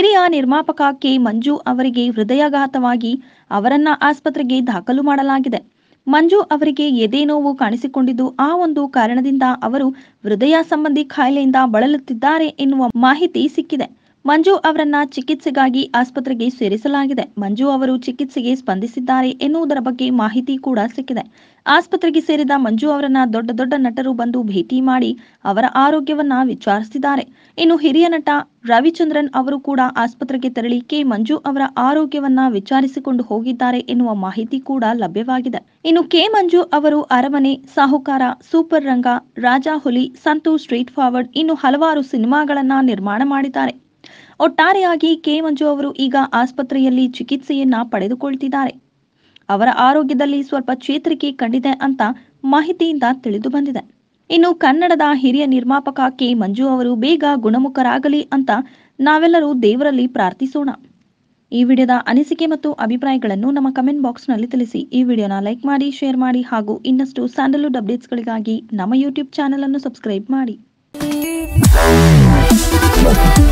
ಹಿರಿಯ ನಿರ್ಮಾಪಕ ಕೆ ಮಂಜು ಅವರಿಗೆ ಹೃದಯಾಘಾತವಾಗಿ ಅವರನ್ನ ಆಸ್ಪತ್ರೆಗೆ ದಾಖಲು ಮಾಡಲಾಗಿದೆ ಮಂಜು ಅವರಿಗೆ ಎದೆ ನೋವು ಕಾಣಿಸಿಕೊಂಡಿದ್ದು ಆ ಒಂದು ಕಾರಣದಿಂದ ಅವರು ಹೃದಯ ಸಂಬಂಧಿ ಕಾಯಿಲೆಯಿಂದ ಬಳಲುತ್ತಿದ್ದಾರೆ ಎನ್ನುವ ಮಾಹಿತಿ ಸಿಕ್ಕಿದೆ ಮಂಜು ಅವರನ್ನ ಚಿಕಿತ್ಸೆಗಾಗಿ ಆಸ್ಪತ್ರೆಗೆ ಸೇರಿಸಲಾಗಿದೆ ಮಂಜು ಅವರು ಚಿಕಿತ್ಸೆಗೆ ಸ್ಪಂದಿಸಿದ್ದಾರೆ ಎನ್ನುವುದರ ಬಗ್ಗೆ ಮಾಹಿತಿ ಕೂಡ ಸಿಕ್ಕಿದೆ ಆಸ್ಪತ್ರೆಗೆ ಸೇರಿದ ಮಂಜು ಅವರನ್ನ ದೊಡ್ಡ ದೊಡ್ಡ ನಟರು ಬಂದು ಭೇಟಿ ಮಾಡಿ ಅವರ ಆರೋಗ್ಯವನ್ನ ವಿಚಾರಿಸಿದ್ದಾರೆ ಇನ್ನು ಹಿರಿಯ ನಟ ರವಿಚಂದ್ರನ್ ಅವರು ಕೂಡ ಆಸ್ಪತ್ರೆಗೆ ತೆರಳಿ ಕೆ ಮಂಜು ಅವರ ಆರೋಗ್ಯವನ್ನ ವಿಚಾರಿಸಿಕೊಂಡು ಹೋಗಿದ್ದಾರೆ ಎನ್ನುವ ಮಾಹಿತಿ ಕೂಡ ಲಭ್ಯವಾಗಿದೆ ಇನ್ನು ಕೆ ಮಂಜು ಅವರು ಅರಮನೆ ಸಾಹುಕಾರ ಸೂಪರ್ ರಂಗ ರಾಜ ಹುಲಿ ಸಂತು ಸ್ಟ್ರೀಟ್ ಫಾರ್ವರ್ಡ್ ಇನ್ನು ಹಲವಾರು ಸಿನಿಮಾಗಳನ್ನ ನಿರ್ಮಾಣ ಮಾಡಿದ್ದಾರೆ ಒಟ್ಟಾರೆಯಾಗಿ ಕೆ ಮಂಜು ಅವರು ಈಗ ಆಸ್ಪತ್ರೆಯಲ್ಲಿ ಚಿಕಿತ್ಸೆಯನ್ನ ಪಡೆದುಕೊಳ್ತಿದ್ದಾರೆ ಅವರ ಆರೋಗ್ಯದಲ್ಲಿ ಸ್ವಲ್ಪ ಚೇತರಿಕೆ ಕಂಡಿದೆ ಅಂತ ಮಾಹಿತಿಯಿಂದ ತಿಳಿದು ಬಂದಿದೆ ಇನ್ನು ಕನ್ನಡದ ಹಿರಿಯ ನಿರ್ಮಾಪಕ ಕೆ ಮಂಜು ಅವರು ಬೇಗ ಗುಣಮುಖರಾಗಲಿ ಅಂತ ನಾವೆಲ್ಲರೂ ದೇವರಲ್ಲಿ ಪ್ರಾರ್ಥಿಸೋಣ ಈ ವಿಡಿಯೋದ ಅನಿಸಿಕೆ ಮತ್ತು ಅಭಿಪ್ರಾಯಗಳನ್ನು ನಮ್ಮ ಕಮೆಂಟ್ ಬಾಕ್ಸ್ನಲ್ಲಿ ತಿಳಿಸಿ ಈ ವಿಡಿಯೋನ ಲೈಕ್ ಮಾಡಿ ಶೇರ್ ಮಾಡಿ ಹಾಗೂ ಇನ್ನಷ್ಟು ಸ್ಯಾಂಡಲ್ವುಡ್ ಅಪ್ಡೇಟ್ಸ್ಗಳಿಗಾಗಿ ನಮ್ಮ ಯೂಟ್ಯೂಬ್ ಚಾನೆಲ್ ಅನ್ನು ಸಬ್ಸ್ಕ್ರೈಬ್ ಮಾಡಿ